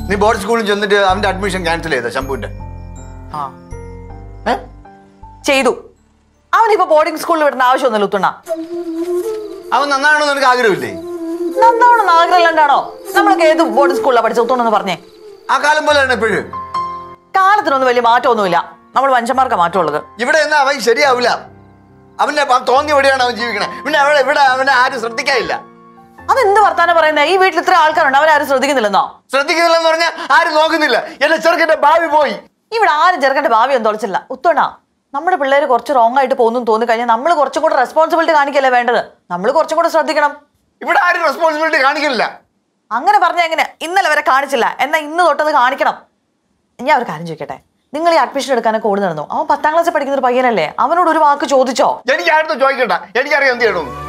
നീ ബോർഡ് സ്കൂളിൽ ചെന്നിട്ട് അവന്റെ അഡ്മിഷൻ ക്യാൻസൽ ചെയ്ത ശംഭുവിന്റെ ആ ഏ? ചെയ്തു അവനിപ്പോ ബോർഡിംഗ് സ്കൂളിൽ വിടേണ്ട ആവശ്യമൊന്നുമില്ല ഉത്തുണ്ണ അവൻ നന്നാണെന്ന് നിനക്ക് ആഗ്രഹമില്ലേ നന്നാവണം ആഗ്രഹമില്ലാണ്ടാണോ നമ്മളൊക്കെ ഏത് ബോർഡിംഗ് സ്കൂളിലാണ് പഠിച്ച ഉത്തുണ്ടെന്ന് പറഞ്ഞേ ആ കാലം പോലെയാണ് ഇപ്പോഴും കാലത്തിനൊന്നും വലിയ മാറ്റമൊന്നുമില്ല നമ്മൾ മനുഷ്യന്മാർക്ക് മാറ്റമുള്ളത് ഇവിടെ എന്നാ അവൻ ശരിയാവില്ല അവന്റെ പ- തോന്നിയ എവിടെയാണ് അവൻ ജീവിക്കണേ പിന്നെ അവിടെ ഇവിടെ അവനെ ആരും ശ്രദ്ധിക്കാനില്ല അതെന്ത് വർത്താനം പറയുന്നത് ഈ വീട്ടിൽ ഇത്ര ആൾക്കാരുണ്ട് അവരാരും ശ്രദ്ധിക്കുന്നില്ലെന്നോ ശ്രദ്ധിക്കുന്നില്ലെന്ന് പറഞ്ഞാൽ ആരും നോക്കുന്നില്ല എന്റെ ചെറുക്കന്റെ ഭാവി പോയി ഇവിടെ ആരും ചെറുക്കന്റെ ഭാവി ഒന്നും തുളച്ചില്ല ഉത്തോണ നമ്മുടെ പിള്ളേർ കുറച്ച് റോങ് ആയിട്ട് പോകുന്നു തോന്നി കഴിഞ്ഞാൽ നമ്മൾ കുറച്ചും കൂടെ റെസ്പോൺസിബിലിറ്റി കാണിക്കല്ലേ വേണ്ടത് നമ്മൾ കുറച്ചും കൂടെ ശ്രദ്ധിക്കണം ഇവിടെ ആരും റെസ്പോൺസിബിലിറ്റി കാണിക്കുന്നില്ല അങ്ങനെ പറഞ്ഞ എങ്ങനെ ഇന്നലെ വരെ കാണിച്ചില്ല എന്നാ ഇന്ന് തൊട്ടത് കാണിക്കണം ഞാൻ ഒരു കാര്യം ചോദിക്കട്ടെ നിങ്ങൾ ഈ അഡ്മിഷൻ എടുക്കാനൊക്കെ ഓടി നടന്നു അവൻ പത്താം ക്ലാസ്സിൽ പഠിക്കുന്ന ഒരു പയ്യനല്ലേ അവനോട് ഒരു വാക്ക് ചോദിച്ചോ എനിക്ക് ആരുടെ ചോദിക്കണ്ട എനിക്കറിയാം എന്ത് ചെയ്യണമെന്ന്